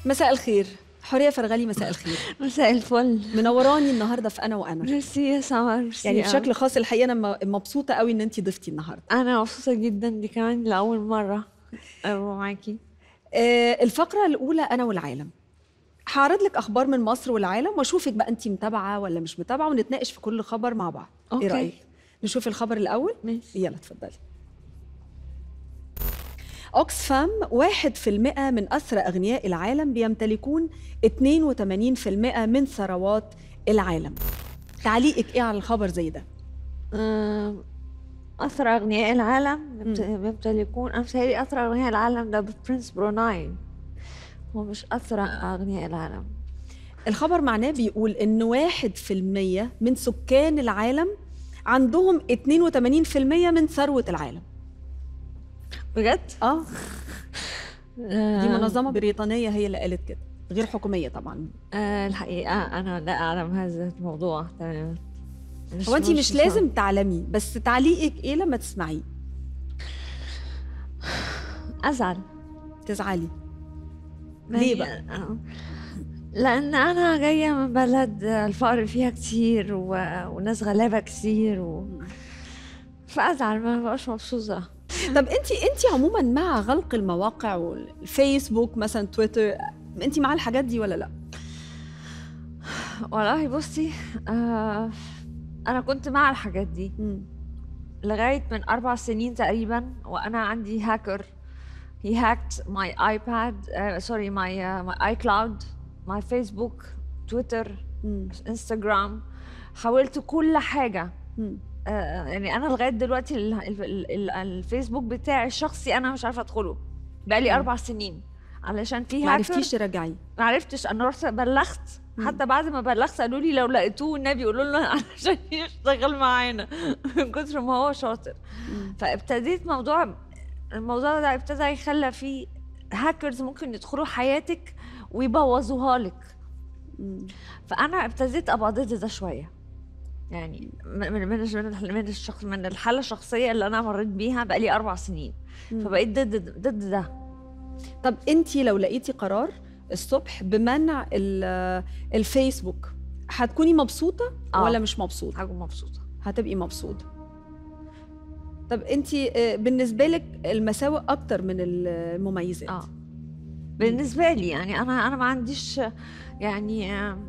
مساء الخير حوريه فرغلي مساء الخير مساء الفل منوراني النهارده في انا وانا ميرسي يا سمر ميرسي يعني أوي. بشكل خاص الحقيقه انا م- مبسوطه قوي ان انت ضيفتي النهارده انا مبسوطه جدا دي كمان لاول مره ابقى معاكي آه الفقره الاولى انا والعالم هعرض لك اخبار من مصر والعالم واشوفك بقى انت متابعه ولا مش متابعه ونتناقش في كل خبر مع بعض أوكي. ايه رايك نشوف الخبر الاول ماشي يلا اتفضلي اوكسفام واحد في المئة من أسرى أغنياء العالم بيمتلكون 82% من ثروات العالم تعليقك إيه على الخبر زي ده؟ آم، أثرى أغنياء العالم بيمت- بيمتلكون أنا متهيألي أثرى أغنياء العالم ده برنس بروناي هو مش أثرى أغنياء العالم الخبر معناه بيقول إن واحد في المية من سكان العالم عندهم 82% من ثروة العالم بجد؟ آه دي آه، منظمة بريطانية هي اللي قالت كده غير حكومية طبعا آه الحقيقة أنا لا أعلم هذا الموضوع تماما هو أنت مش لازم تعلمي بس تعليقك إيه لما تسمعيه؟ أزعل تزعلي ليه بقى؟ آه. لأن أنا جاية من بلد الفقر فيها كتير و... وناس غلابة كتير و... فأزعل ما بقاش مبسوطة طب انت انت عموما مع غلق المواقع والفيسبوك مثلا تويتر انت مع الحاجات دي ولا لا والله بصي آه أنا كنت مع الحاجات دي لغاية من أربع سنين تقريبا وأنا عندي هاكر he hacked my iPad uh, sorry my uh, my iCloud my Facebook تويتر مم. انستغرام حاولت كل حاجة مم. آه، يعني انا لغايه دلوقتي ال- ال- ال- ال- الفيسبوك بتاعي الشخصي انا مش عارفه ادخله بقالي مم. اربع سنين علشان في ما هاكر عرفتيش ترجعي ما عرفتش انا رحت بلغت مم. حتى بعد ما بلغت قالوا لي لو لقيتوه النبي يقولوا له علشان يشتغل معانا من كتر ما هو شاطر فابتديت موضوع الموضوع ده ابتدى يخلى فيه هاكرز ممكن يدخلوا حياتك ويبوظوها لك مم. فانا ابتديت ابقى ضد ده شويه يعني من من من من من الشخص من الحاله الشخصيه اللي انا مريت بيها بقالي اربع سنين مم. فبقيت ضد ضد ده طب انت لو لقيتي قرار الصبح بمنع ال- الفيسبوك هتكوني مبسوطه آه. ولا مش مبسوطه حاجه مبسوطه هتبقي مبسوطه طب انت بالنسبه لك المساوئ اكتر من المميزات اه بالنسبه لي يعني انا انا ما عنديش يعني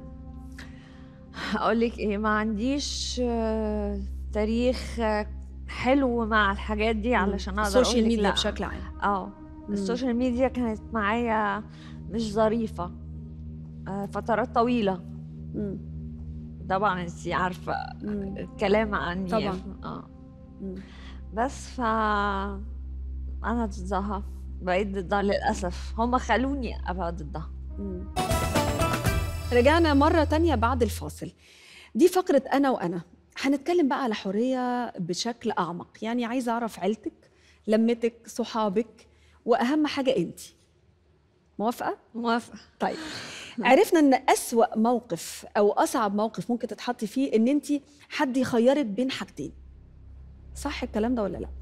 اقول لك ايه ما عنديش آه، تاريخ آه، حلو مع الحاجات دي علشان اقدر السوشيال أقول لك ميديا لا. بشكل عام اه السوشيال ميديا كانت معايا مش ظريفة آه، فترات طويلة مم. طبعا انت عارفة مم. الكلام عني طبعاً. اه مم. بس ف انا ضدها بقيت ضدها للأسف هم خلوني ابقى ضدها مم. رجعنا مرة تانية بعد الفاصل دي فقرة أنا وأنا هنتكلم بقى على حرية بشكل أعمق يعني عايزة أعرف عيلتك لمتك صحابك وأهم حاجة أنت موافقة؟ موافقة طيب عرفنا ان اسوا موقف او اصعب موقف ممكن تتحطي فيه ان انت حد يخيرك بين حاجتين صح الكلام ده ولا لا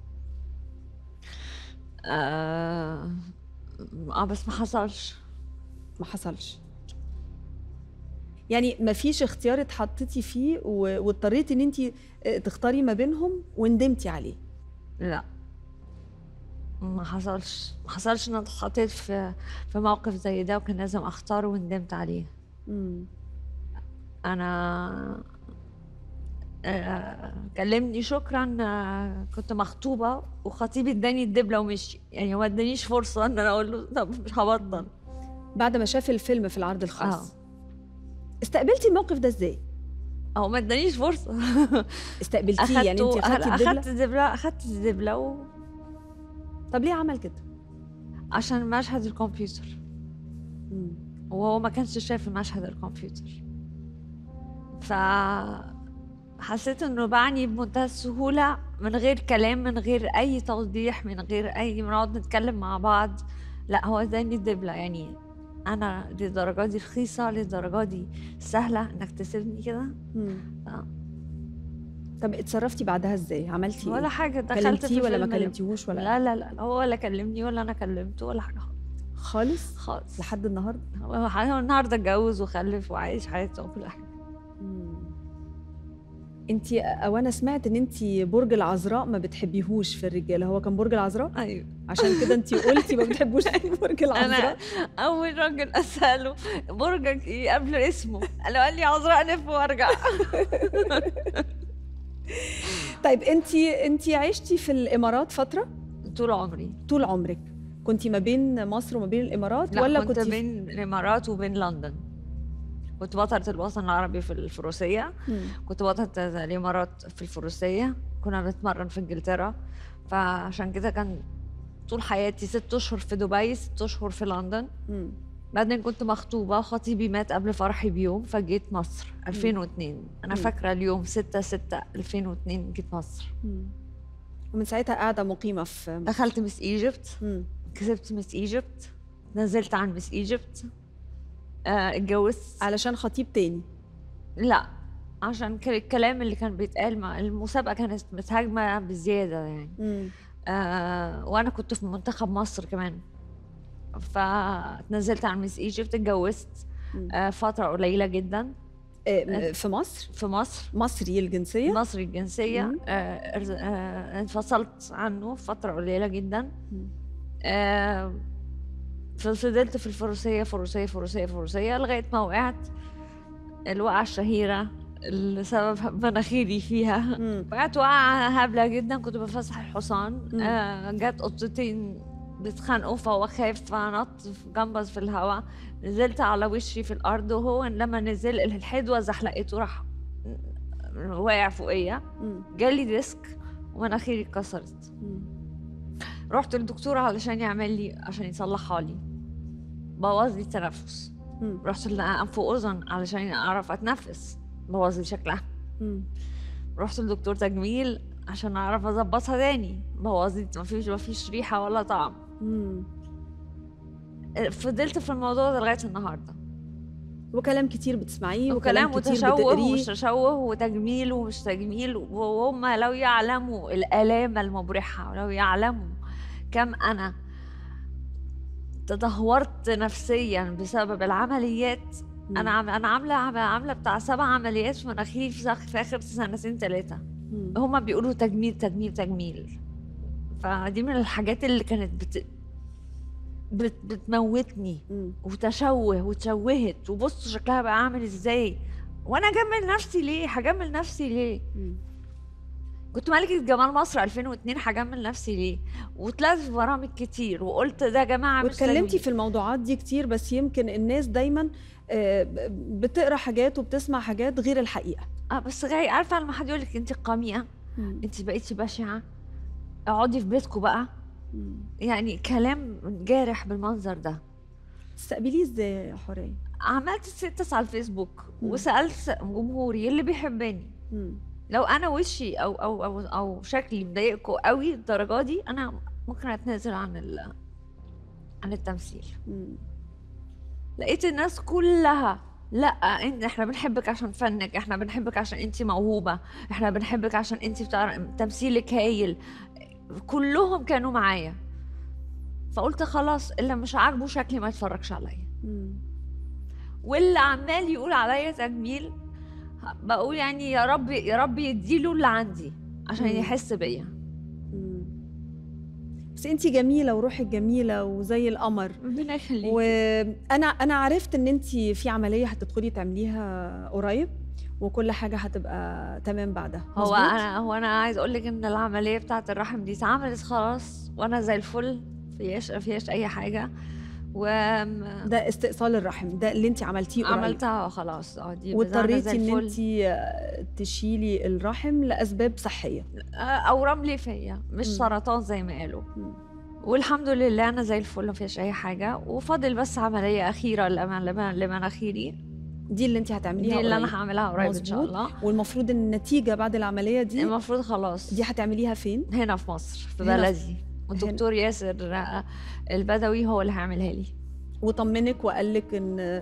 آه, اه بس ما حصلش ما حصلش يعني ما فيش اختيار اتحطيتي فيه و- واضطريتي ان انت تختاري ما بينهم وندمتي عليه لا ما حصلش ما حصلش ان انا اتحطيت في في موقف زي ده وكان لازم اختاره وندمت عليه مم. انا آه، كلمني شكرا آه، كنت مخطوبه وخطيبي اداني الدبله ومشي يعني ما ادانيش فرصه ان انا اقول له طب مش هبطل بعد ما شاف الفيلم في العرض الخاص اه استقبلتي الموقف ده ازاي او ما ادانيش فرصه استقبلتيه يعني انت اخدته اخدتي الدبله اخدت الدبله اخدت الدبله و... طب ليه عمل كده عشان مشهد الكمبيوتر مم. وهو ما كانش شايف مشهد الكمبيوتر ف حسيت انه بعني بمنتهى السهولة من غير كلام من غير اي توضيح من غير اي بنقعد نتكلم مع بعض لا هو اداني الدبلة يعني انا للدرجة دي رخيصة للدرجة دي سهلة انك تسيبني كده مم. آه. طب اتصرفتي بعدها ازاي عملتي ولا ايه حاجة دخلت كلمتيه في ولا ما الفيلم. كلمتيهوش ولا لا لا لا هو ولا كلمني ولا انا كلمته ولا حاجة خالص خالص خالص لحد النهارده هو هو النهارده اتجوز وخلف وعايش حياته وكل حاجه انت او انا سمعت ان انت برج العذراء ما بتحبيهوش في الرجاله هو كان برج العذراء ايوه عشان كده انت قلتي ما بتحبوش برج انا العذراء اول راجل اساله برجك ايه قبل اسمه قال قال لي عذراء الف وارجع طيب انت انت عشتي في الامارات فتره طول عمري طول عمرك كنتي ما بين مصر وما بين الامارات لا ولا كنت كنتي في- بين الامارات وبين لندن كنت بطلة الوطن العربي في الفروسية مم. كنت بطلة الإمارات في الفروسية كنا بنتمرن في إنجلترا فعشان كده كان طول حياتي ست أشهر في دبي ست أشهر في لندن مم. بعدين كنت مخطوبة خطيبي مات قبل فرحي بيوم فجيت مصر 2002 أنا مم. فاكرة اليوم 6 6 2002 جيت مصر مم. ومن ساعتها قاعده مقيمه في مصر. دخلت مس ايجيبت مم. كسبت مس ايجيبت نزلت عن مس ايجيبت آه، اتجوزت علشان خطيب تاني لا عشان كان الكلام اللي كان بيتقال مع المسابقة كانت متهاجمة بزيادة يعني مم. آه وأنا كنت في منتخب مصر كمان فنزلت عن ميس ايجيبت اتجوزت مم. آه فترة قليلة جدا آه، في مصر في مصر مصري الجنسيه مصري الجنسية مم. آه أرز- آه انفصلت عنه فترة قليلة جدا مم. آه فضلت في الفروسية فروسية فروسية فروسية لغاية ما وقعت الوقعة الشهيرة اللي سبب مناخيري فيها مم. وقعت وقعة هبلة جدا كنت بفسح الحصان مم. آه جت قطتين بيتخانقوا فهو خاف فنط في جنبز في الهواء نزلت على وشي في الأرض وهو لما نزل الحدوة زحلقته راح واقع فوقيا مم. جالي ديسك ومناخيري اتكسرت مم. رحت للدكتور علشان يعمل لي عشان يصلحها لي بوظ لي التنفس مم. رحت لأنف وأذن علشان أعرف أتنفس بوظ لي شكلها مم. رحت لدكتور تجميل عشان اعرف اظبطها تاني بوظت مفيش مفيش ريحه ولا طعم مم. فضلت في الموضوع ده لغايه النهارده وكلام كتير بتسمعيه وكلام وكلام كتير متشوه بتقريه ومش تشوه وتجميل ومش تجميل وهم لو يعلموا الآلام المبرحة ولو يعلموا كم أنا تدهورت نفسيا بسبب العمليات مم. أنا عم أنا عاملة عاملة عاملة بتاع سبع عمليات في مناخيري في آخر- في آخر سنتين ثلاثة مم. هما بيقولوا تجميل تجميل تجميل فدي من الحاجات اللي كانت بت... بت... بتموتني مم. وتشوه وتشوهت وبصوا شكلها بقى عامل ازاي وانا اجمل نفسي ليه هجمل نفسي ليه مم. كنت ملكة جمال مصر 2002 هجمل نفسي ليه وطلعت في برامج كتير وقلت ده يا جماعة مش واتكلمتي تجميل. في الموضوعات دي كتير بس يمكن الناس دايما آه، ب- بتقرا حاجات وبتسمع حاجات غير الحقيقه اه بس غاي عارفة لما حد يقول لك انت قميئة مم. انت بقيتي بشعة اقعدي في بيتكم بقى مم. يعني كلام جارح بالمنظر ده تستقبليه ازاي يا حوريه عملت ستاتس على الفيسبوك مم. وسالت جمهوري اللي بيحبني مم. لو انا وشي او او او, أو شكلي مضايقكم قوي الدرجه دي انا ممكن اتنازل عن ال عن التمثيل مم. لقيت الناس كلها لا انت احنا بنحبك عشان فنك احنا بنحبك عشان انت موهوبه احنا بنحبك عشان انت بتعرف تمثيلك هايل كلهم كانوا معايا فقلت خلاص اللي مش عاجبه شكلي ما يتفرجش عليا مم. واللي عمال يقول عليا تجميل بقول يعني يا رب يا رب يديله اللي عندي عشان مم. يحس بيا مم. بس انت جميله وروحك جميله وزي القمر ربنا يخليك وانا انا عرفت ان انت في عمليه هتدخلي تعمليها قريب وكل حاجه هتبقى تمام بعدها هو مظبوط؟ انا هو انا عايز اقول لك ان العمليه بتاعه الرحم دي اتعملت خلاص وانا زي الفل فيش فيش اي حاجه وعملتها ده استئصال الرحم ده اللي انت عملتيه قريب خلاص اه دي أنا زي واضطريتي ان الفل. انت تشيلي الرحم لاسباب صحيه آه، اورام ليفيه مش مم. سرطان زي ما قالوا مم. والحمد لله انا زي الفل مفيش اي حاجه وفاضل بس عمليه اخيره لمن- لمن- لمناخيري دي اللي انت هتعمليها دي اللي قريب. انا هعملها قريب ان شاء مظبوط. الله والمفروض ان النتيجه بعد العمليه دي المفروض خلاص دي هتعمليها فين هنا في مصر في هنا في- بلدي والدكتور ياسر آه، البدوي هو اللي هيعملها لي وطمنك وقال لك ان آه،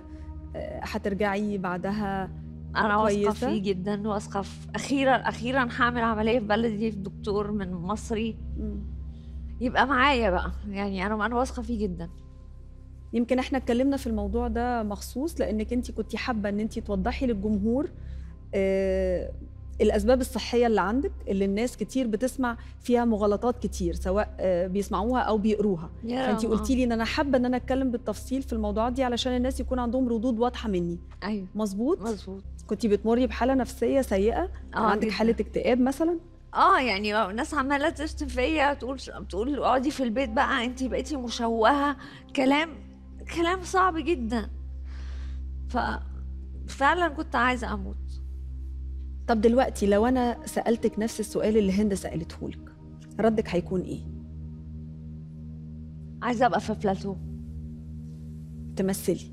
هترجعي بعدها انا واثقه كويسة؟ فيه جدا واثقه في اخيرا اخيرا هعمل عمليه في بلدي في دكتور من مصري مم. يبقى معايا بقى يعني انا انا واثقه فيه جدا يمكن احنا اتكلمنا في الموضوع ده مخصوص لانك انت كنت حابه ان انت توضحي للجمهور آه الاسباب الصحيه اللي عندك اللي الناس كتير بتسمع فيها مغالطات كتير سواء آه بيسمعوها او بيقروها فانت قلتي لي ان انا حابه ان انا اتكلم بالتفصيل في الموضوعات دي علشان الناس يكون عندهم ردود واضحه مني ايوه مظبوط مظبوط كنت بتمري بحاله نفسيه سيئه اه عندك جداً. حاله اكتئاب مثلا اه يعني الناس عماله تشتم فيا تقول تقول اقعدي في البيت بقى انت بقيتي مشوهه كلام كلام صعب جدا ففعلا كنت عايزه اموت طب دلوقتي لو انا سالتك نفس السؤال اللي هند سالته لك ردك هيكون ايه عايزه ابقى في بلاتو تمثلي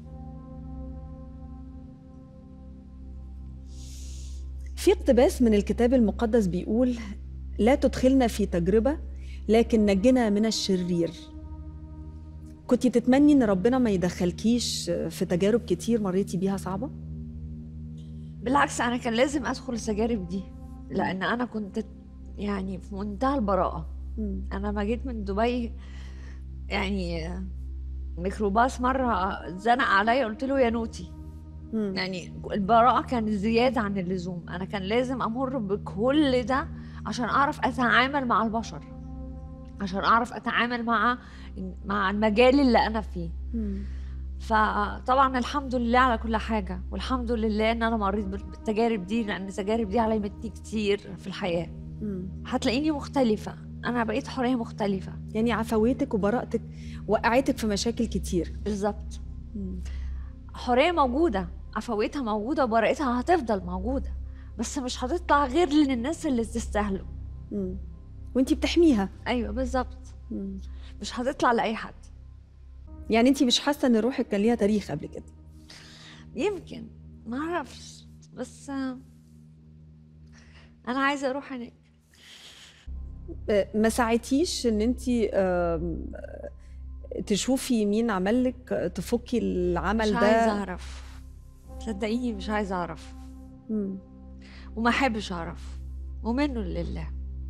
في اقتباس من الكتاب المقدس بيقول لا تدخلنا في تجربة لكن نجنا من الشرير كنت تتمني ان ربنا ما يدخلكيش في تجارب كتير مريتي بيها صعبة بالعكس انا كان لازم ادخل التجارب دي لان انا كنت يعني في منتهى البراءه انا ما جيت من دبي يعني ميكروباص مره زنق عليا قلت له يا نوتي مم. يعني البراءة كانت زيادة عن اللزوم أنا كان لازم أمر بكل ده عشان أعرف أتعامل مع البشر عشان أعرف أتعامل مع مع المجال اللي أنا فيه مم. فطبعا الحمد لله على كل حاجة والحمد لله إن أنا مريت بالتجارب دي لأن التجارب دي علمتني كتير في الحياة مم. هتلاقيني مختلفة أنا بقيت حرية مختلفة يعني عفويتك وبراءتك وقعتك في مشاكل كتير بالظبط مم. حرية موجودة عفويتها موجودة وبراءتها هتفضل موجودة بس مش هتطلع غير للناس اللي تستاهلوا مم. وانتي بتحميها ايوه بالظبط مم. مش هتطلع لاي حد يعني انتي مش حاسة ان روحك كان ليها تاريخ قبل كده يمكن ما اعرفش بس آه، انا عايزه اروح هناك آه، ما ساعدتيش ان انت تشوفي مين عمل لك آه، تفكي العمل مش ده عايزه اعرف صدقيني مش عايزه اعرف مم. وما احبش اعرف ومنه لله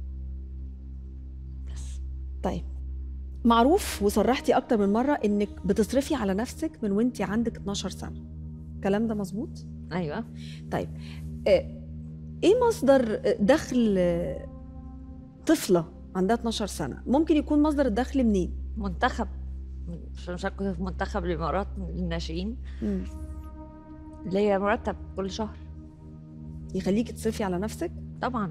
بس طيب معروف وصرحتي اكتر من مره انك بتصرفي على نفسك من وانت عندك 12 سنه الكلام ده مظبوط ايوه طيب آه، ايه مصدر دخل آه، طفله عندها 12 سنه ممكن يكون مصدر الدخل منين منتخب مش مش كنت في منتخب الامارات للناشئين مم. ليا مرتب كل شهر يخليكي تصرفي على نفسك طبعا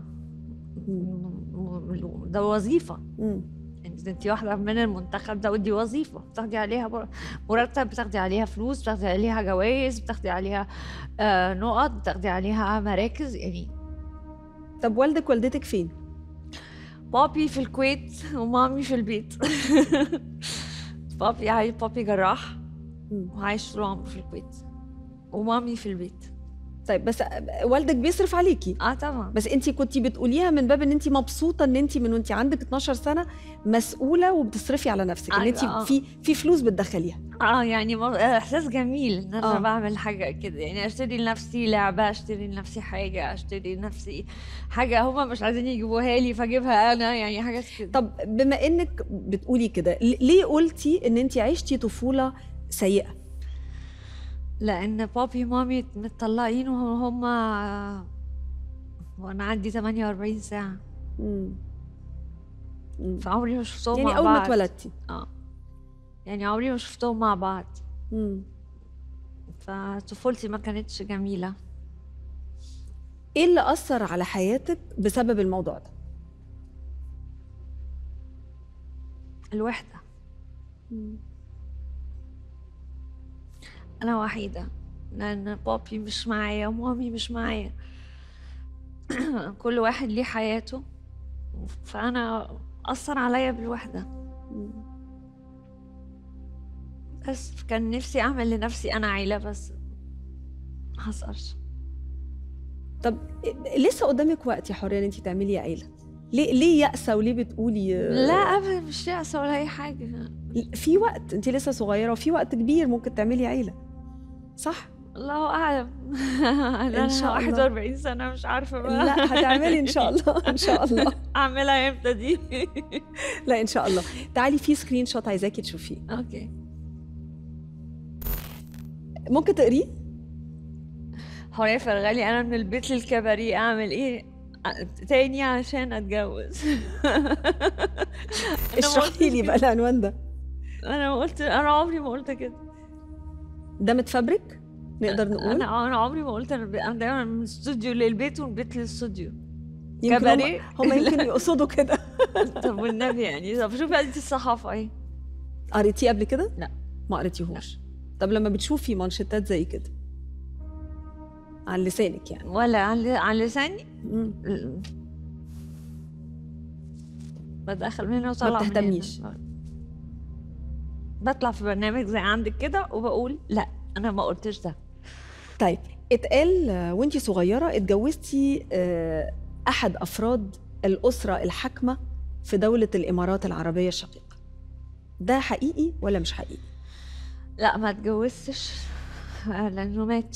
مم. ده وظيفه مم. انت انت واحده من المنتخب ده ودي وظيفه بتاخدي عليها بر- مرتب بتاخدي عليها فلوس بتاخدي عليها جوائز بتاخدي عليها آه نقط بتاخدي عليها مراكز يعني طب والدك والدتك فين بابي في الكويت ومامي في البيت بابي عايش بابي جراح مم. وعايش طول عمره في الكويت ومامي في البيت طيب بس آه، والدك بيصرف عليكي اه طبعا بس انت كنتي بتقوليها من باب ان انت مبسوطه ان انت من وانت عندك 12 سنه مسؤوله وبتصرفي على نفسك ان أيوة، انت آه. في في فلوس بتدخليها اه يعني مو- احساس جميل ان انا آه. آه. بعمل حاجه كده يعني اشتري لنفسي لعبه اشتري لنفسي حاجه اشتري لنفسي حاجه هما مش عايزين يجيبوها لي فاجيبها انا يعني حاجات كده طب بما انك بتقولي كده ل- ليه قلتي ان انت عشتي طفوله سيئه لان بابي ومامي متطلقين وهم وانا عندي 48 ساعه مم. مم. فعمري ما شفتهم يعني مع اول ما بعض اتولدتي اه يعني عمري ما شفتهم مع بعض مم. فطفولتي ما كانتش جميله ايه اللي اثر على حياتك بسبب الموضوع ده الوحده انا وحيده لان بابي مش معايا ومامي مش معايا كل واحد ليه حياته فانا اثر عليا بالوحده مم. بس كان نفسي اعمل لنفسي انا عيله بس حصلش طب لسه قدامك وقت يا حوريه ان انت تعملي عيله ليه ليه يأسة وليه بتقولي لا ابدا مش يأسة ولا اي حاجه في وقت انت لسه صغيره وفي وقت كبير ممكن تعملي عيله صح الله اعلم انا شاء الله. 41 سنه مش عارفه بقى لا هتعملي ان شاء الله ان شاء الله اعملها امتى دي لا ان شاء الله تعالي في سكرين شوت عايزاكي تشوفيه اوكي ممكن تقريه حورية فرغالي انا من البيت للكباريه اعمل ايه ع- تاني عشان اتجوز أنا ما اشرحي لي قلتش بقى العنوان ده كده. انا ما قلت انا عمري ما قلت كده ده متفبرك نقدر نقول انا انا عمري ما قلت انا ب- انا دايما من الاستوديو للبيت ومن البيت للاستوديو يمكن هم, كباريه هم يمكن يقصدوا كده طب والنبي يعني طب شوفي قضية الصحافة ايه قريتيه قبل كده لا. ما قريتيهوش طب لما بتشوفي مانشيتات زي كده عن لسانك يعني ولا عن عن لساني مم. بدخل من هنا وطلع من هنا. بتهتميش. بطلع في برنامج زي عندك كده وبقول لا انا ما قلتش ده طيب اتقال آه، وانتي صغيرة اتجوزتي آه، أحد أفراد الأسرة الحاكمة في دولة الإمارات العربية الشقيقة ده حقيقي ولا مش حقيقي؟ لا ما اتجوزتش آه، لانه مات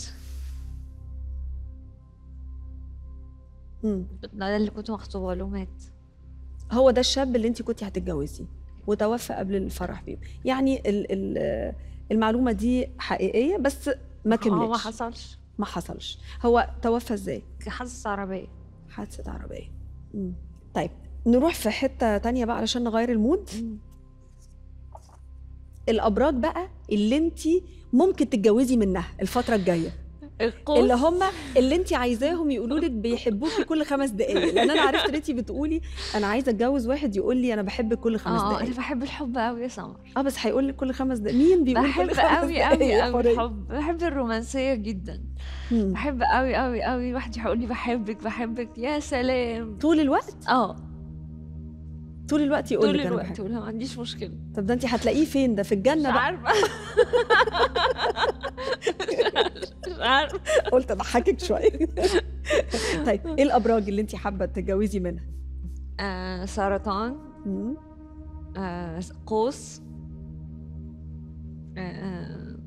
مم. ده اللي كنت مخطوبه له مات هو ده الشاب اللي انت كنتي هتتجوزيه وتوفى قبل الفرح بيه يعني ال ال آه، المعلومة دي حقيقية بس ما هو ما كملتش حصلش ما حصلش هو توفى ازاي؟ حاسس عربيه حادثة عربية مم. طيب نروح في حتة تانية بقى علشان نغير المود الأبراج بقى اللي انت ممكن تتجوزي منها الفترة الجاية القوس اللي هم اللي انت عايزاهم يقولوا لك بيحبوكي كل خمس دقايق لان انا عرفت ان انت بتقولي انا عايزه اتجوز واحد يقول لي انا بحبك كل خمس اه انا دقايق بحب الحب قوي يا سمر اه بس هيقول لك كل خمس دقايق مين بيقول بحب كل خمس قوي دقايق قوي يا قوي حورية؟ الحب بحب الرومانسيه جدا مم. بحب قوي قوي قوي واحد يقول لي بحبك بحبك يا سلام طول الوقت اه طول الوقت يقول طول لك انا الوقت بحبك ولا ما عنديش مشكله طب ده انت هتلاقيه فين ده في مش الجنه بقى عارفه مش عارفه قلت اضحكك شويه طيب ايه الابراج اللي انت حابه تتجوزي منها آه سرطان مم. آه قوس آه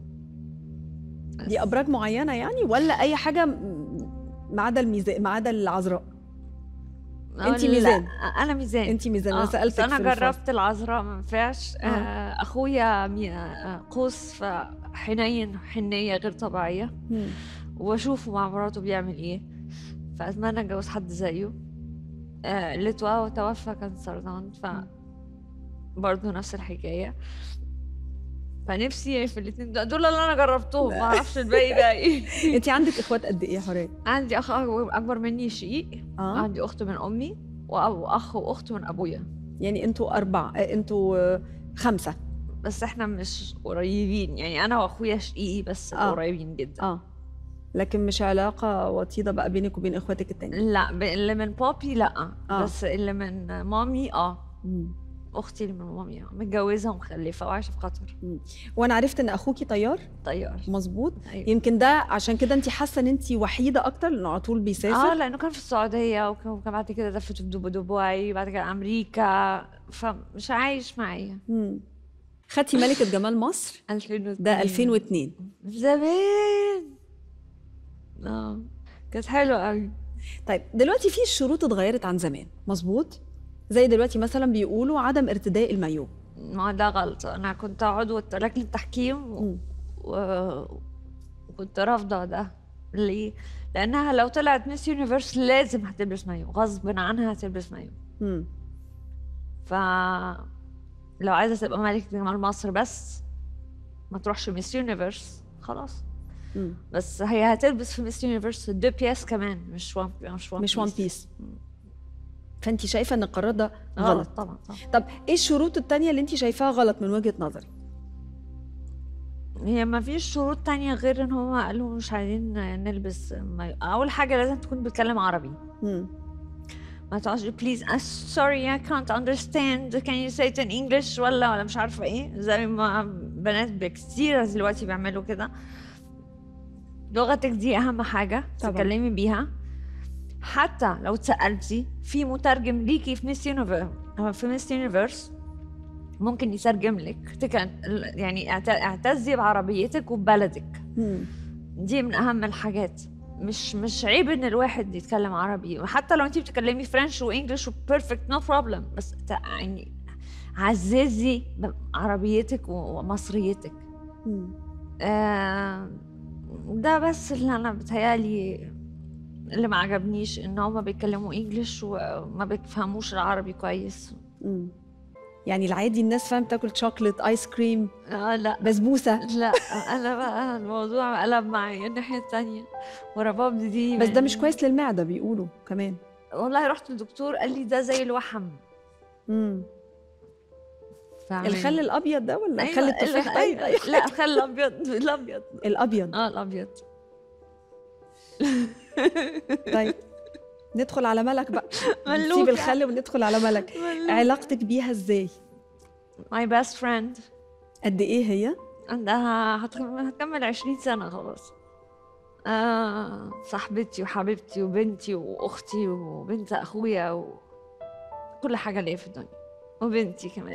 دي ابراج معينه يعني ولا اي حاجه م- ما عدا الميزان ما عدا العذراء انتي لا، ميزان. انا ميزان انت ميزان آه، انا بس سالتك انا في الفصل. جربت العذراء ما ينفعش آه. آه اخويا مي- آه، قوس فحنين حنيه غير طبيعيه مم. واشوفه مع مراته بيعمل ايه فاتمنى اتجوز حد زيه آه اللي توفى توفى كان سرطان ف برضه نفس الحكايه فنفسي في الاثنين دول اللي انا جربتهم ما اعرفش الباقي بقى ايه انت عندك اخوات قد ايه يا حوريه عندي اخ أكبر- اكبر مني شقيق اه عندي اخت من امي وأبو اخ واخت من ابويا يعني انتوا اربعه آه، انتوا آه، خمسه بس احنا مش قريبين يعني انا واخويا شقيقي بس آه. قريبين جدا اه لكن مش علاقه وطيده بقى بينك وبين اخواتك التانيين لا ب- اللي من بابي لا آه. بس اللي من مامي اه مم. اختي اللي من مامي آه. متجوزه ومخلفه وعايشه في قطر وانا عرفت ان اخوكي طيار طيار مظبوط أيوة. يمكن ده عشان كده انت حاسه ان انت وحيده اكتر لانه على طول اه بيسافر لانه كان في السعوديه وك- وكان بعد كده لف في دب- دبي بعد كده امريكا فمش عايش معايا مم. خدتي ملكه جمال مصر 2002 ده 2002 من زمان اه كانت حلوه قوي طيب دلوقتي في الشروط اتغيرت عن زمان مظبوط زي دلوقتي مثلا بيقولوا عدم ارتداء المايو ما ده غلط انا كنت عضوة لجنة التحكيم و... مم. و... وكنت رافضة ده ليه؟ لأنها لو طلعت ميس يونيفرس لازم هتلبس مايو غصب عنها هتلبس مايو مم. ف لو عايزة تبقى ملكة جمال مصر بس ما تروحش ميس يونيفرس خلاص مم. بس هي هتلبس في ميس يونيفرس دو بياس كمان مش وان مش وان مش وان بيس فانت شايفه ان القرار ده غلط غلط طبعا طبعا طب ايه الشروط التانية اللي انت شايفاها غلط من وجهة نظرك هي ما فيش شروط تانية غير ان هما قالوا مش عايزين نلبس مايو اول حاجة لازم تكون بتتكلم عربي مم. ما تقعدش بليز sorry I can't understand can you say it in English ولا ولا مش عارفة ايه زي ما بنات كتير دلوقتي بيعملوا كده لغتك دي أهم حاجة طبعاً. تتكلمي بيها حتى لو اتسألتي في مترجم ليكي في ميس يونيفرس في ميس يونيفرس ممكن يترجم لك تك- يعني اعت- اعتزي بعربيتك وببلدك مم. دي من اهم الحاجات مش مش عيب ان الواحد يتكلم عربي حتى لو انت بتتكلمي فرنش وانجلش وبيرفكت نو بروبلم بس تع- يعني عززي عربيتك ومصريتك مم. آه ده بس اللي انا بتهيالي اللي ما عجبنيش ان هما بيتكلموا انجلش وما بيفهموش العربي كويس مم. يعني العادي الناس فاهم تاكل شوكليت ايس كريم اه لا بسبوسه لا انا بقى الموضوع قلب معايا الناحيه التانية ورباب دي بس ده مش يعني- كويس للمعده بيقولوا كمان والله رحت للدكتور قال لي ده زي الوحم مم. فعمل- الخل الابيض ده ولا أيوة، خل التفاح ال- طيب أيوة. لا خل الابيض الابيض الابيض اه الابيض طيب ندخل على ملك بقى ملوكة. نسيب الخل وندخل على ملك علاقتك بيها ازاي ماي بيست فريند قد ايه هي عندها هتكمل هتكمل 20 سنة خلاص آه صاحبتي وحبيبتي وبنتي وأختي وبنت أخويا وكل حاجة ليا في الدنيا وبنتي كمان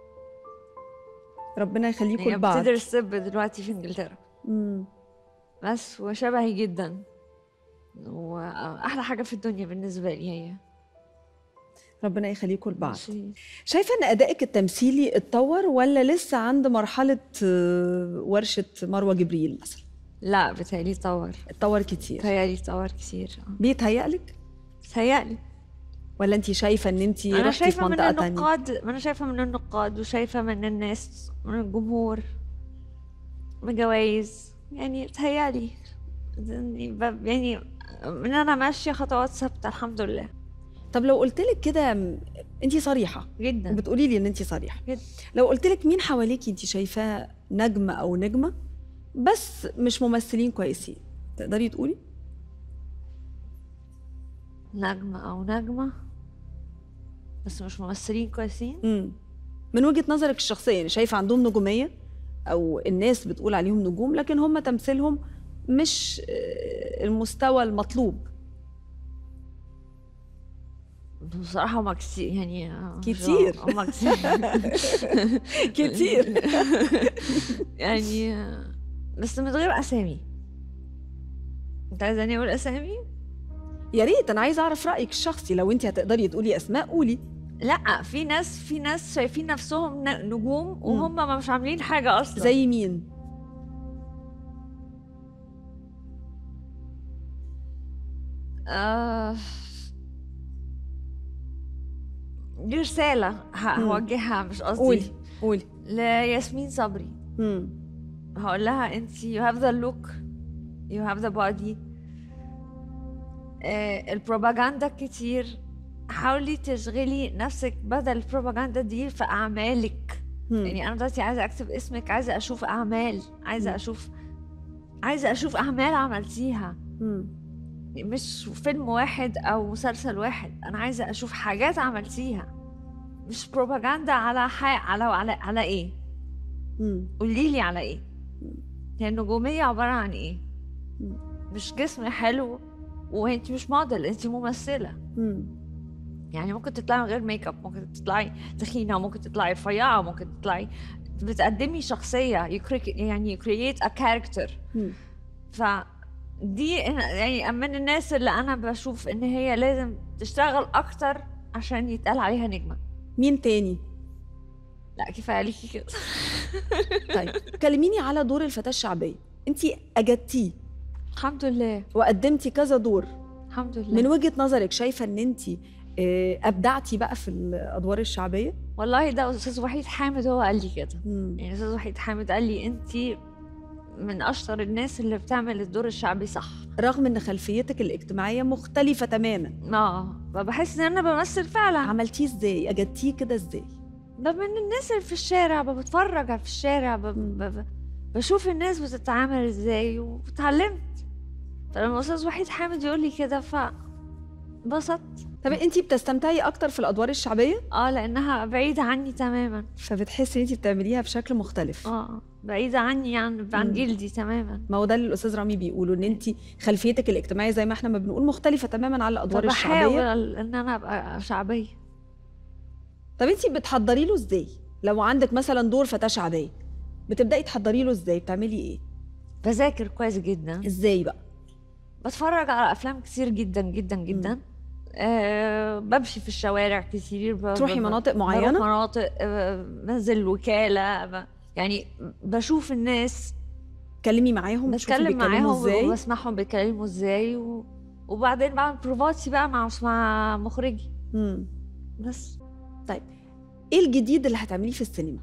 ربنا يخليكم هي لبعض بتدرس طب دلوقتي في إنجلترا مم. بس وشبهي جدا وأحلى حاجة في الدنيا بالنسبة لي هي ربنا يخليكم لبعض ماشي. شايفه ان ادائك التمثيلي اتطور ولا لسه عند مرحله آه، ورشه مروه جبريل مثلا لا بتهيألي طور اتطور كتير بتهيألي طور كتير آه. بيتهيألك بتهيألي ولا انت شايفه ان انت انا رحتي في شايفه من منطقه تانية النقاد ما انا شايفه من النقاد وشايفه من الناس من الجمهور من جوائز يعني بتهيالي يعني ب- يعني ان انا ماشيه خطوات ثابته الحمد لله طب لو قلت لك كده انت صريحه جدا بتقولي لي ان انت صريحه جدا. لو قلت لك مين حواليكي انت شايفاه نجم او نجمه بس مش ممثلين كويسين تقدري تقولي نجمه او نجمه بس مش ممثلين كويسين امم من وجهه نظرك الشخصيه يعني شايفه عندهم نجوميه او الناس بتقول عليهم نجوم لكن هم تمثيلهم مش آه، المستوى المطلوب بصراحه هما كتير يعني آه، كتير. هما كتير كتير يعني آه، بس من غير اسامي انت عايزاني اقول اسامي يا ريت انا عايزه اعرف رايك الشخصي لو انت هتقدري تقولي اسماء قولي لا في ناس في ناس شايفين نفسهم ن- نجوم وهم ما مش عاملين حاجه اصلا زي مين آه دي رسالة ه- مم. هوجهها مش قصدي قولي قولي لياسمين صبري امم هقول لها انت you have the look you have the body آه البروباغندا كتير حاولي تشغلي نفسك بدل البروباغندا دي في أعمالك يعني أنا دلوقتي عايزة أكتب اسمك عايزة أشوف أعمال عايزة مم. أشوف عايزة أشوف أعمال عملتيها مش فيلم واحد او مسلسل واحد انا عايزه اشوف حاجات عملتيها مش بروباغندا على حي... على على على ايه قولي لي على ايه هي النجوميه عباره عن ايه مم. مش جسم حلو وانت مش موديل انت ممثله يعني ممكن تطلعي من غير ميك اب ممكن تطلعي تخينه ممكن تطلعي رفيعه ممكن تطلعي بتقدمي شخصيه you cre- يعني you create a character فدي يعني من الناس اللي انا بشوف ان هي لازم تشتغل اكتر عشان يتقال عليها نجمه مين تاني لا كفايه عليكي كده طيب كلميني على دور الفتاة الشعبية انت اجدتيه الحمد لله وقدمتي كذا دور الحمد لله من وجهة نظرك شايفة ان انت آه، ابدعتي بقى في الادوار الشعبية والله ده استاذ وحيد حامد هو قال لي كده مم. يعني استاذ وحيد حامد قال لي انت من اشطر الناس اللي بتعمل الدور الشعبي صح رغم ان خلفيتك الاجتماعية مختلفة تماما اه فبحس ان انا بمثل فعلا عملتيه ازاي اجدتيه كده ازاي ده من الناس اللي في الشارع بتفرج في الشارع ب... ب... ب... بشوف الناس بتتعامل ازاي واتعلمت فلما استاذ وحيد حامد يقول لي كده ف انبسطت طب انت بتستمتعي اكتر في الادوار الشعبية اه لانها بعيده عني تماما فبتحسي ان انت بتعمليها بشكل مختلف اه بعيده عني عن عن مم. جلدي تماما ما هو ده اللي الاستاذ رامي بيقوله ان انت خلفيتك الاجتماعيه زي ما احنا ما بنقول مختلفه تماما عن الادوار فبحاول الشعبيه ان انا ابقى شعبيه طب انت بتحضري له ازاي لو عندك مثلا دور فتاه شعبيه بتبداي تحضري له ازاي بتعملي ايه بذاكر كويس جدا ازاي بقى بتفرج على افلام كتير جدا جدا جدا أه بمشي في الشوارع كتير ب- تروحي ب- مناطق بروح معينه مناطق أه بنزل وكاله ب... يعني بشوف الناس بتتكلمي معاهم تشوفي بتكلم بيتكلموا معاهم ازاي وبسمعهم بيتكلموا ازاي و... وبعدين بعمل بروفاتي بقى مع مع مخرجي مم. بس ايه الجديد اللي هتعمليه في السينما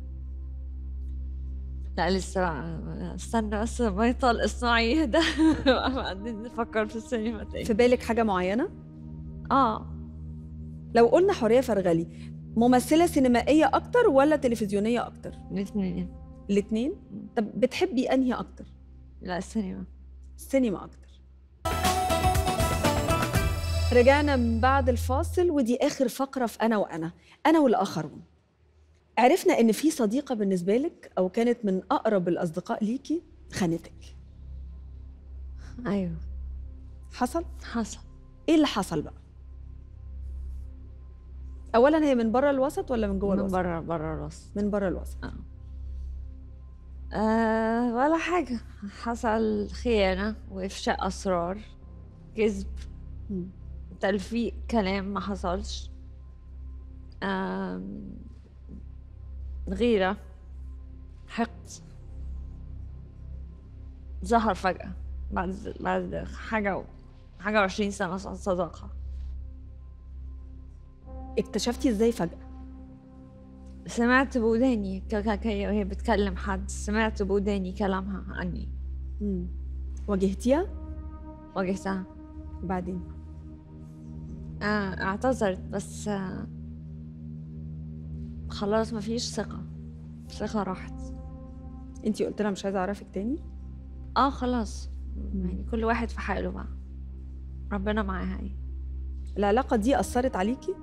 لا لسه بقى استنى بس ما يطال اصنعي يهدى بعدين نفكر في السينما تاني في بالك حاجه معينه اه لو قلنا حوريه فرغلي ممثله سينمائيه اكتر ولا تلفزيونيه اكتر الاثنين الاثنين طب بتحبي انهي اكتر لا السينما السينما اكتر رجعنا من بعد الفاصل ودي اخر فقره في انا وانا انا والاخرون عرفنا ان في صديقه بالنسبه لك او كانت من اقرب الاصدقاء ليكي خانتك ايوه حصل حصل ايه اللي حصل بقى اولا هي من بره الوسط ولا من جوه من الوسط بره بره الوسط من بره الوسط آه ولا حاجة حصل خيانة وإفشاء أسرار كذب مم. تلفيق كلام ما حصلش آم، غيرة حقد ظهر فجأة بعد بعد حاجة و- حاجة وعشرين سنة صداقة اكتشفتي ازاي فجاه سمعت بوداني ك- ك- ك- وهي بتكلم حد سمعت بوداني كلامها عني مم. واجهتيها واجهتها وبعدين آه اعتذرت بس آه خلاص مفيش ثقة ثقة راحت انتي قلت لها مش عايزه اعرفك تاني اه خلاص يعني كل واحد في حاله بقى ربنا معاها ايه العلاقه دي اثرت عليكي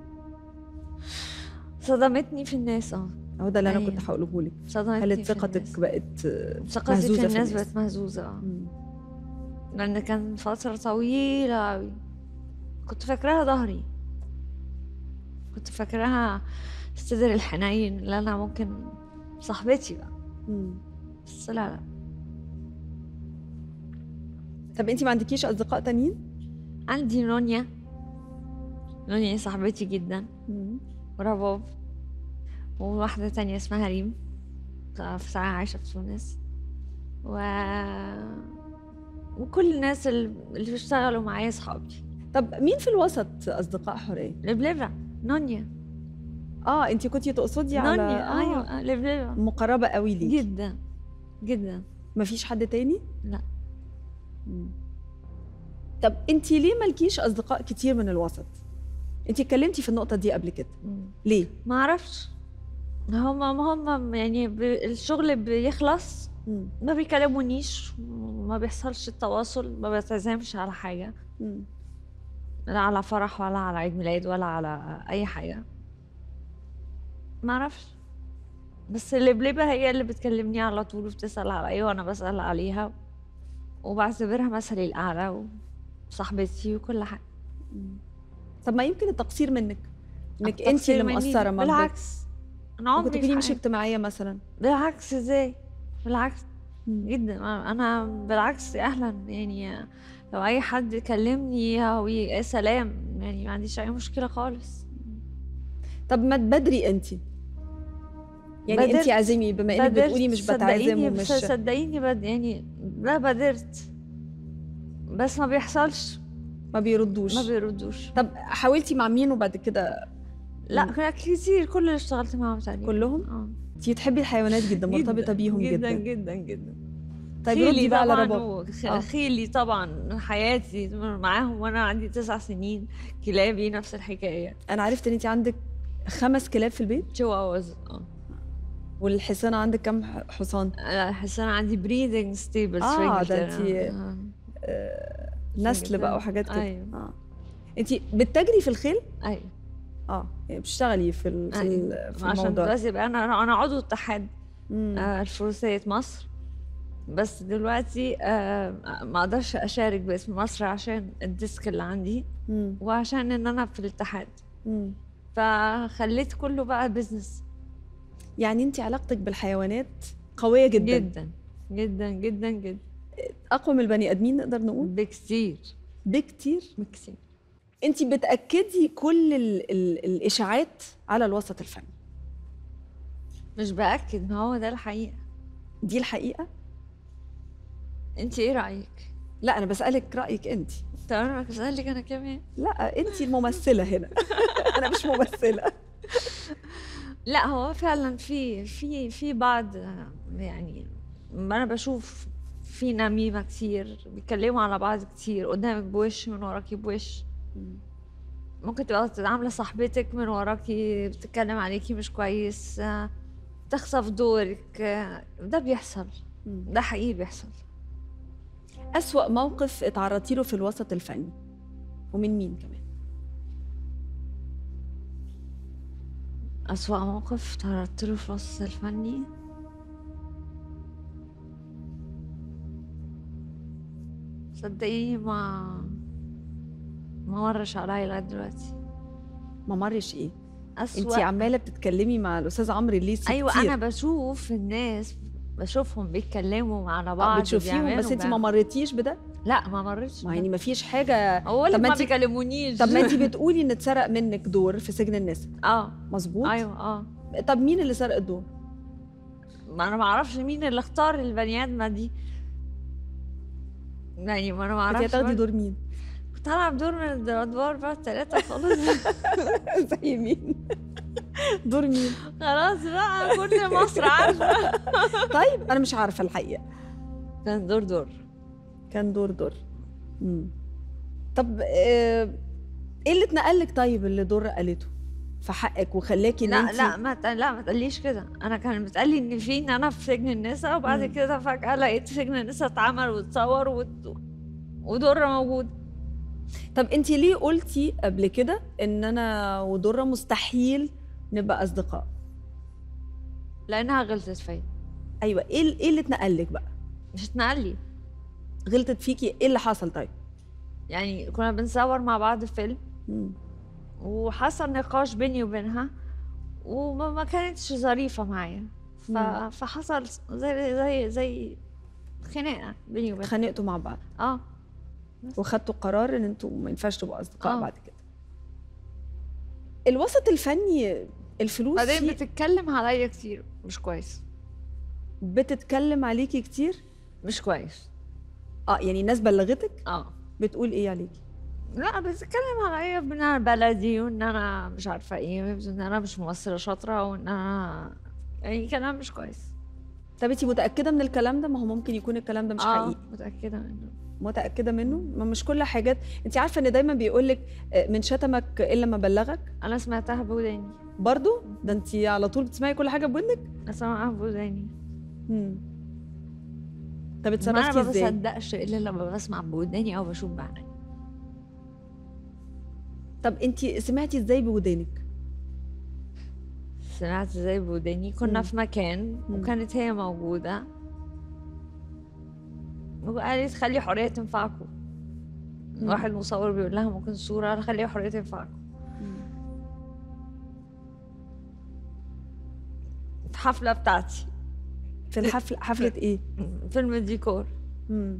صدمتني في الناس اه هو ده اللي انا أيوة. كنت هقوله لك صدمتني هل في ثقتك الناس. بقت آه، ثقتي مهزوزة في في الناس الناس. بقت مهزوزة اه مم. لأن كان فترة طويلة أوي كنت فاكراها ظهري كنت فاكراها الصدر الحنين اللي أنا ممكن صاحبتي بقى مم. بس لا لا طب انتي ما عندكيش اصدقاء تانيين عندي نونيا نونيا صاحبتي جدا مم. ورباب وواحدة تانية اسمها ريم في ساعة عايشة في تونس و... وكل الناس اللي اللي بيشتغلوا معايا صحابي طب مين في الوسط اصدقاء حوريه لبلبة نونيا اه انتي كنتي تقصدي على نونيا آه. ايوه آه، لبلبة مقربه قوي ليكي جدا جدا مفيش حد تاني لا مم. طب انتي ليه مالكيش اصدقاء كتير من الوسط انتي اتكلمتي في النقطه دي قبل كده ليه ما اعرفش هما ما هم يعني ب... الشغل بيخلص مم. ما بيكلمونيش ما بيحصلش التواصل ما بتعزمش على حاجة مم. لا على فرح ولا على عيد ميلاد ولا على اي حاجه ما اعرفش بس اللبلبه هي اللي بتكلمني على طول وبتسال عليا وانا بسال عليها وبعتبرها مثلي الاعلى وصاحبتي وكل حاجه طب ما يمكن التقصير منك انك انتي التقصير اللي مني مقصره ما بالعكس انا ممكن عمري تكوني في مش حياتي- اجتماعيه مثلا بالعكس ازاي بالعكس مم. جدا انا بالعكس اهلا يعني لو اي حد كلمني يا سلام يعني ما عنديش اي مشكله خالص طب ما تبادري انتي يعني بادرت- انتي عزمي بما انك بادرت، بتقولي مش بتعزم صدقيني ومش بس صدقيني بد يعني لا بادرت بس ما بيحصلش ما بيردوش ما بيردوش طب حاولتي مع مين وبعد كده لا كان كتير كل اللي اشتغلت معاهم تاني كلهم اه انتي تحبي الحيوانات جدا مرتبطه بيهم جدا, جدا جدا جدا طيب خيلي ردي بقى على طبعا رباب وخ- آه. خيلي طبعا حياتي معاهم وانا عندي تسع سنين كلابي نفس الحكايه انا عرفت ان انتي عندك خمس كلاب في البيت تشواواز اه والحصانه عندك كام ح- حصان انا حاسه انا عندي بريدنج ستيبلز آه، في ده انجلترا انتي- آه. آه، نسل بقى وحاجات كده أيوة. اه انتي بتجري في الخيل ايوه اه يعني بتشتغلي في ال- في, ال- أيوة. في عشان الموضوع دلوقتي بقى انا انا عضو اتحاد مم. آه، الفروسية مصر بس دلوقتي آه، ما اقدرش اشارك باسم مصر عشان الديسك اللي عندي مم. وعشان ان انا في الاتحاد مم. فخليت كله بقى بزنس يعني انت علاقتك بالحيوانات قويه جدا, جدا. جدا جدا جدا جدا اقوى من البني ادمين نقدر نقول بكتير بكتير بكتير انت بتاكدي كل ال ال الاشاعات على الوسط الفني مش باكد ما هو ده الحقيقه دي الحقيقه انت ايه رايك لا انا بسالك رايك انت طب انا بسالك انا كمان لا انت الممثله هنا انا مش ممثله لا هو فعلا في في في بعض يعني ما انا بشوف في نميمة كتير بيتكلموا على بعض كتير قدامك بوش من وراكي بوش ممكن تبقى عاملة صاحبتك من وراكي بتتكلم عليكي مش كويس آه، تخسف دورك آه، ده بيحصل ده حقيقي بيحصل أسوأ موقف اتعرضتي له في الوسط الفني ومن مين كمان أسوأ موقف تعرضت له في الوسط الفني صدقيني ما ما مرش عليا لغاية دلوقتي ما مرش ايه أسوأ انت عماله بتتكلمي مع الاستاذ عمرو الليثي أيوة كتير. أنا بشوف الناس بشوفهم بيتكلموا على آه، بعض بتشوفيهم وبيعملوا بس انت ما وبيعملوا. مريتيش بده لا ما مرتش ما يعني ما فيش حاجه أقول طب طب ما ما انت- بيكلمونيش طب ما انت بتقولي ان اتسرق منك دور في سجن النساء اه مظبوط ايوه اه طب مين اللي سرق الدور ما انا ما اعرفش مين اللي اختار البني ادمه دي يعني ما انا ما انت اعرفش هتاخدي برضه. دور مين كنت هلعب دور من الادوار بقى الثلاثه خالص زي مين دور مين خلاص بقى كل مصر عارفه طيب انا مش عارفه الحقيقه كان دور دور كان دور دور مم. طب آه، ايه اللي اتنقلك طيب اللي دور قالته في حقك وخلاكي ان لا انت لا ما ت- لا ما تقليش كده انا كان بتقلي ان في ان انا في سجن النساء وبعد مم. كده فجاه لقيت سجن النساء اتعمل واتصور وت... ودره موجود طب انت ليه قلتي قبل كده ان انا ودره مستحيل نبقى اصدقاء لانها غلطت فيا ايوه ايه ال- ايه اللي اتنقلك بقى مش اتنقلي غلطت فيكي ايه اللي حصل طيب يعني كنا بنصور مع بعض فيلم مم. وحصل نقاش بيني وبينها وما ما كانتش ظريفة معايا ف... مم. فحصل زي زي زي خناقة بيني وبينها اتخانقتوا مع بعض اه وخدتوا قرار ان انتوا ما ينفعش تبقوا اصدقاء آه. بعد كده الوسط الفني الفلوس بعدين فيه بتتكلم عليا كتير مش كويس بتتكلم عليكي كتير مش كويس اه يعني الناس بلغتك اه بتقول ايه عليكي لا بتتكلم عليا ان انا بلدي وان انا مش عارفه ايه وان انا مش ممثله شاطره وان انا يعني كلام مش كويس طب انت متاكده من الكلام ده ما هو ممكن يكون الكلام ده مش آه، حقيقي متاكده منه متاكده منه ما مش كل حاجات انت عارفه ان دايما بيقول لك من شتمك الا ما بلغك انا سمعتها بوداني برضو ده انت على طول بتسمعي كل حاجه بودنك انا سمعتها بوداني مم. طب ما اتصرفتي انا ما ازاي بصدقش الا لما بسمع بوداني او بشوف بعيني طب انت سمعتي ازاي بودانك سمعت زي بوداني كنا مم. في مكان مم. وكانت هي موجودة وقالت خلي حرية تنفعكم واحد مصور بيقول لها ممكن صورة خلي حرية تنفعكم في حفلة بتاعتي في الحفله حفله ايه فيلم الديكور مم.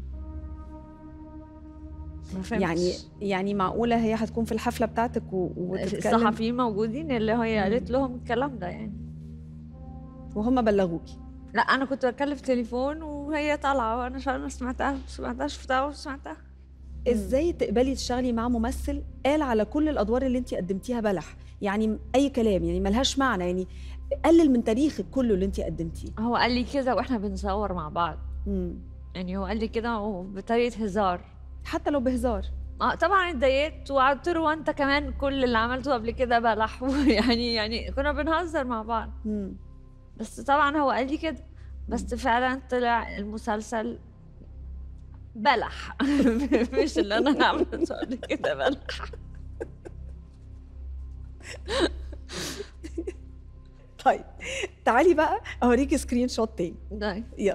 ما فهمتش. يعني يعني معقوله هي هتكون في الحفله بتاعتك و... وتتكلم الصحفيين موجودين اللي هي مم. قالت لهم الكلام ده يعني وهم بلغوكي لا انا كنت بتكلم في تليفون وهي طالعه وانا ش- انا سمعتها سمعتها شفتها وسمعتها ازاي تقبلي تشتغلي مع ممثل قال على كل الادوار اللي انت قدمتيها بلح يعني اي كلام يعني ملهاش معنى يعني قلل من تاريخك كله اللي انت قدمتيه هو قال لي كده واحنا بنصور مع بعض مم. يعني هو قال لي كده وبطريقه هزار حتى لو بهزار اه طبعا اتضايقت وقعدت له وانت كمان كل اللي عملته قبل كده بلح يعني يعني كنا بنهزر مع بعض مم. بس طبعا هو قال لي كده بس فعلا طلع المسلسل بلح مش اللي انا عملته قبل كده بلح طيب تعالي بقى اوريكي سكرين شوت تاني ده يلا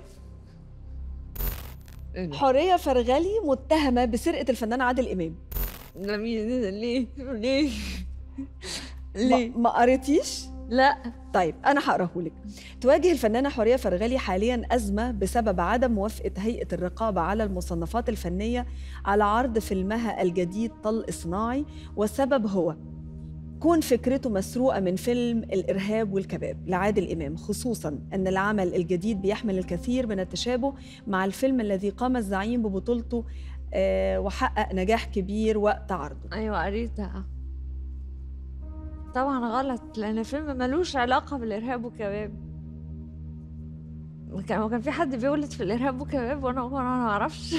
إيه ده؟ حوريه فرغلي متهمه بسرقه الفنان عادل امام ده مين ده؟ ليه ليه ما, ليه ما قريتيش لا طيب انا هقراه لك تواجه الفنانه حوريه فرغلي حاليا ازمه بسبب عدم موافقه هيئه الرقابه على المصنفات الفنيه على عرض فيلمها الجديد طلق صناعي والسبب هو كون فكرته مسروقة من فيلم الإرهاب والكباب لعادل إمام خصوصا أن العمل الجديد بيحمل الكثير من التشابه مع الفيلم الذي قام الزعيم ببطولته آه، وحقق نجاح كبير وقت عرضه ايوه قريتها طبعا غلط لان الفيلم ملوش علاقه بالارهاب والكباب كان كان في حد بيولد في الارهاب والكباب وانا وانا ما اعرفش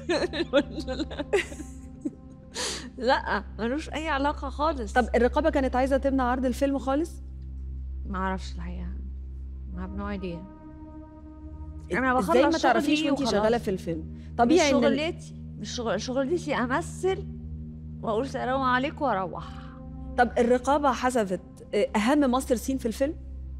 لا ملوش اي علاقه خالص طب الرقابة كانت عايزة تمنع عرض الفيلم خالص؟ ما اعرفش الحقيقه ما have no idea انا ازاي ما بخلص تعرفيش شغلي وانتي وخلاص. شغالة في الفيلم؟ مش طبيعي إن ال- شغلتي مش شغل شغلتي امثل واقول السلام عليكم واروح طب الرقابة حذفت آه، أهم مصدر في الفيلم؟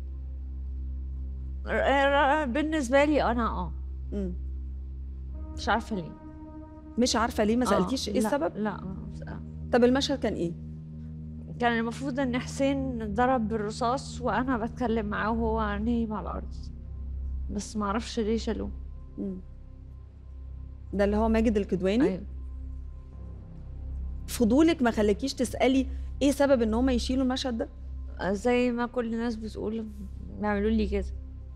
ر- ر- بالنسبه لي انا اه مم. مش عارفه ليه مش عارفة ليه ما آه، سألتيش إيه لا، السبب؟ لا ما بسأل. طب المشهد كان إيه؟ كان المفروض ان حسين اتضرب بالرصاص وانا بتكلم معاه وهو نايم على الارض بس ما اعرفش ليه شالوه مم. ده اللي هو ماجد الكدواني ايوه فضولك ما خلاكيش تسألي إيه سبب إن هما يشيلوا المشهد ده؟ زي ما كل الناس بتقول بيعملوا لي كده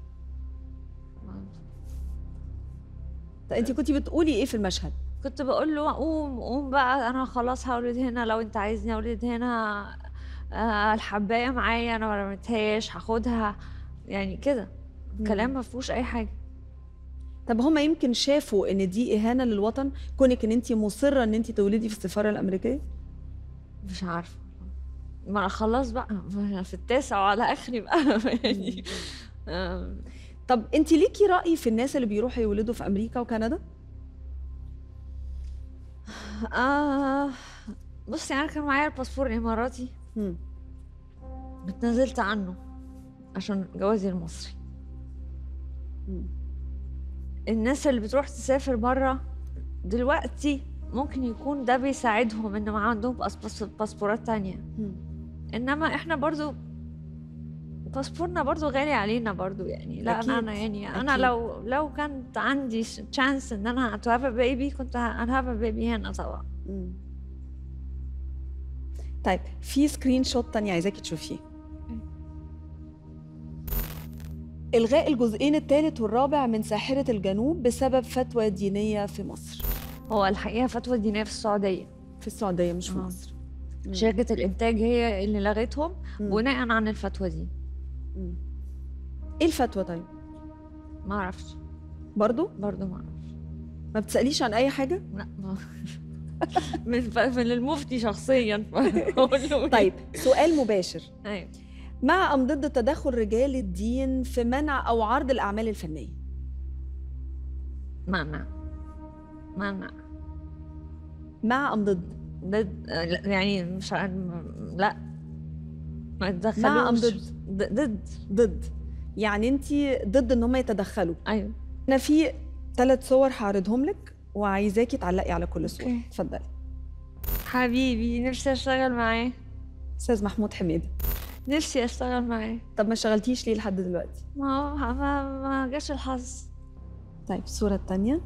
طب أنت كنتي بتقولي إيه في المشهد؟ كنت بقول له قوم قوم بقى انا خلاص هولد هنا لو انت عايزني اولد هنا آه، الحبايه معايا انا ما رميتهاش هاخدها يعني كده كلام ما فيهوش اي حاجه طب هما يمكن شافوا إن دي إهانة للوطن كونك إن أنت مصرة إن أنت تولدي في السفارة الأمريكية؟ مش عارفه ما أنا خلاص بقى ما أنا في التاسع وعلى اخري بقى يعني آم، طب أنت ليكي رأي في الناس اللي بيروحوا يولدوا في أمريكا وكندا؟ آه بصي انا كان معايا الباسبور الاماراتي مم. اتنازلت عنه عشان جوازي المصري مم. الناس اللي بتروح تسافر بره دلوقتي ممكن يكون ده بيساعدهم ان ما عندهم باس- باس- باسبورات تانية مم. انما احنا برضو باسبورنا برضو غالي علينا برضو يعني لا أكيد، انا انا يعني انا أكيد. لو لو كانت عندي تشانس ان انا تو هاف بيبي كنت هاف بيبي هنا طبعا مم. طيب في سكرين شوت تاني عايزاكي تشوفيه إلغاء الجزئين الثالث والرابع من ساحرة الجنوب بسبب فتوى دينية في مصر هو الحقيقه فتوى دينيه في السعوديه في السعودية مش في آه. مصر مم. شركه الانتاج هي اللي لغتهم مم. بناء عن الفتوى دي مم. إيه الفتوى طيب؟ ما اعرفش برضو برضو ما اعرفش ما بتسأليش عن أي حاجة؟ لا ما من ف- من المفتي شخصيا بقول له طيب سؤال مباشر ايوه مع أم ضد تدخل رجال الدين في منع أو عرض الأعمال الفنية؟ منع منع مع أم ضد؟ ضد لا، يعني مش ع- لا ما تدخلوش مع أم ضد؟ ضد ضد ضد يعني أنت ضد إن هم يتدخلوا ايوه أنا في ثلاث صور هعرضهم لك وعايزاكي تعلقي على كل صورة أوكي. اتفضلي حبيبي نفسي اشتغل معاه أستاذ محمود حميدة نفسي اشتغل معاه طب ما اشتغلتيش ليه لحد دلوقتي؟ ما هو ما, ما جاش الحظ طيب الصورة الثانية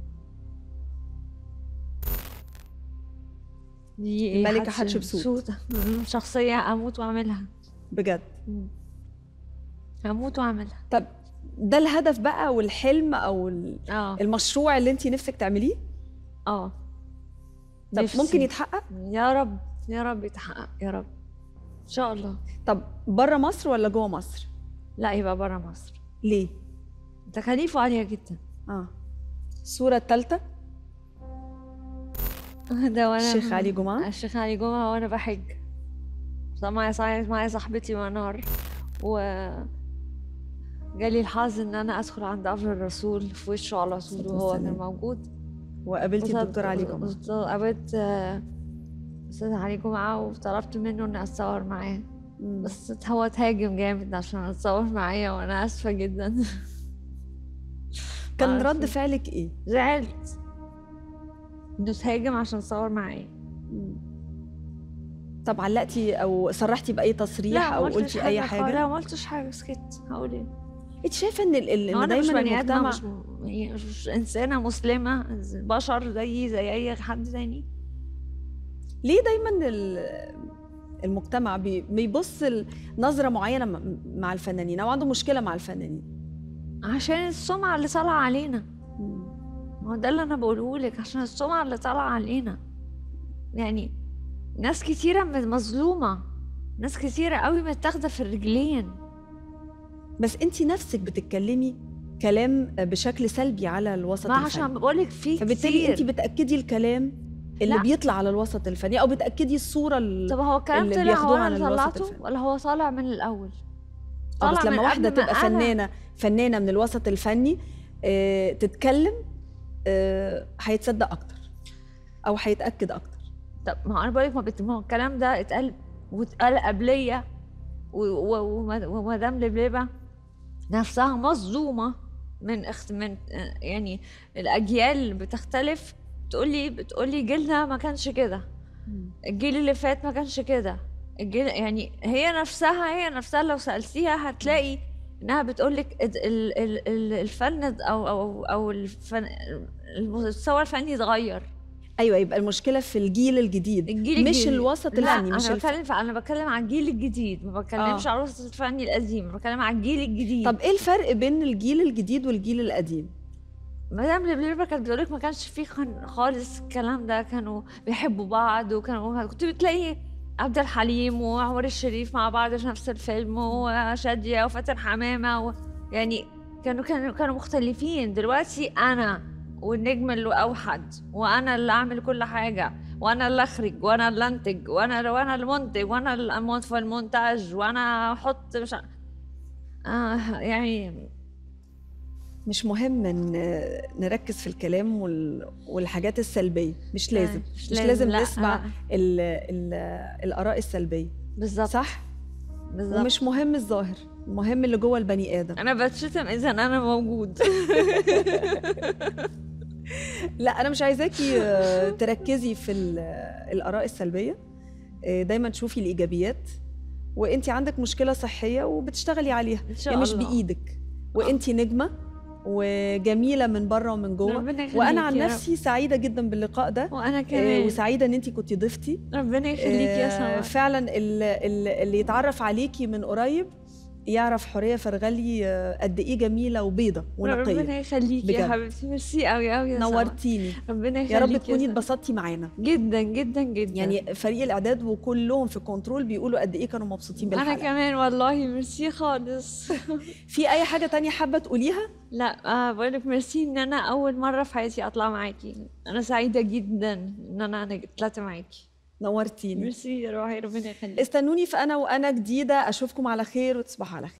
دي إيه؟ الملكة حتش- حتشبسوت. سوت. مم، شخصية اموت واعملها بجد مم. اموت واعملها طب ده الهدف بقى والحلم أو ال- اه المشروع اللي أنت نفسك تعمليه؟ اه طب نفسي. ممكن يتحقق؟ يا رب يا رب يتحقق يا رب ان شاء الله طب بره مصر ولا جوه مصر؟ لا يبقى برا مصر ليه؟ تكاليفه عالية جدا اه الصورة الثالثة ده وانا الشيخ علي جمعة الشيخ علي جمعة وانا بحج طبعا معايا صاحبتي معايا صاحبتي منار و جالي الحظ ان انا ادخل عند قبر الرسول في وشه على طول الصلاة وهو كان والسلام. موجود وقابلتي الدكتور علي جمعة وصلت- قابلت آه، استاذ علي جمعة وطلبت منه اني اتصور معاه مم. بس هو اتهاجم جامد عشان اتصور معايا وانا اسفة جدا كان معرفش. رد فعلك ايه؟ زعلت انه تهاجم عشان تصور معايا مم. طب علقتي او صرحتي باي تصريح ما او قلتش قلتي اي خالص. حاجه لا ما قلتش حاجه سكت هقول ايه انت شايفه ان ال- ال- هو ان انا مش دايما بني ادمه المجتمع مش, يعني مش انسانه مسلمه بشر زيي زي اي حد تاني ليه دايما ال- المجتمع بي- بيبص ل- نظره معينه م- مع الفنانين او عنده مشكله مع الفنانين عشان السمعة اللي طالعة علينا ما هو ده اللي انا بقوله لك عشان السمعة اللي طالعة علينا يعني ناس كتيرة م- مظلومة ناس كتيرة قوي متاخدة في الرجلين بس انت نفسك بتتكلمي كلام بشكل سلبي على الوسط ما الفني عشان بقولك في فبالتالي انت كتير بتاكدي الكلام اللي لا. بيطلع على الوسط الفني او بتاكدي الصوره ال... طب هو الكلام اللي طلع بياخدوه هو عن انا الوسط طلعته الفني. ولا هو طالع من الاول آه، بس طالع من لما واحده قبل ما تبقى أنا. فنانه فنانه من الوسط الفني آه، تتكلم آه، هيتصدق اكتر او هيتاكد اكتر طب ما هو انا بقولك ما, بت... ما هو الكلام ده اتقال واتقال قبلية و- و- وما- ومدام لبلبة نفسها مصدومة من اخت من يعني الأجيال بتختلف تقولي بتقولي جيلنا ما كانش كده الجيل اللي فات ما كانش كده الجيل يعني هي نفسها هي نفسها لو سألتيها هتلاقي انها بتقولك ال- ال- ال- ال- الفن او او او الفن المستوى الفني اتغير ايوه يبقى المشكله في الجيل الجديد الجيل مش الجديد. الوسط لا الفني مش انا الف... بتكلم انا بتكلم على الجيل الجديد ما بتكلمش آه. على الوسط الفني القديم أنا بتكلم على الجيل الجديد طب ايه الفرق بين الجيل الجديد والجيل القديم مدام لبلبة كانت بتقولك ما كانش فيه خن- خالص الكلام ده كانوا بيحبوا بعض وكانوا كنت بتلاقي عبد الحليم وعمر الشريف مع بعض في نفس الفيلم وشادية وفاتن حمامة و... يعني كانوا كانوا كانوا مختلفين دلوقتي أنا والنجم اللي أوحد وأنا اللي أعمل كل حاجة وأنا اللي أخرج وأنا اللي أنتج وأنا وأنا المنتج وأنا اللي في المونتاج وأنا أحط مش ع- آه يعني مش مهم ان نركز في الكلام وال... والحاجات السلبيه مش لازم مش, مش لازم لا، نسمع آه، ال... ال... الاراء السلبيه بالظبط صح بالظبط ومش مهم الظاهر المهم اللي جوه البني ادم انا بتشتم اذا انا موجود لا انا مش عايزاكي آه، تركزي في ال- الاراء السلبيه آه، دايما تشوفي الايجابيات وانت عندك مشكله صحيه وبتشتغلي عليها ان شاء يعني مش الله بايدك وانت نجمه وجميله من بره ومن جوه ربنا يخليك وانا عن يا رب. نفسي سعيده جدا باللقاء ده وانا آه، كمان وسعيده ان انت كنتي ضيفتي ربنا يخليك يا آه، سمر فعلا ال- ال- اللي يتعرف عليكي من قريب يعرف حوريه فرغلي آه، قد ايه جميله وبيضه ونقيه ربنا يخليك بجد. يا حبيبتي ميرسي قوي قوي يا سمر نورتيني ربنا يخليك يا رب يا تكوني سمر. اتبسطتي معانا جدا جدا جدا يعني فريق الاعداد وكلهم في كنترول بيقولوا قد ايه كانوا مبسوطين انا بالحلقه كمان والله ميرسي خالص في اي حاجه تانية حابه تقوليها لا آه بقولك ميرسي ان انا اول مره في حياتي اطلع معاكي انا سعيده جدا ان انا أنا طلعت معاكي نورتيني ميرسي يا روحي ربنا يخليك استنوني في انا وانا جديده اشوفكم على خير وتصبحوا على خير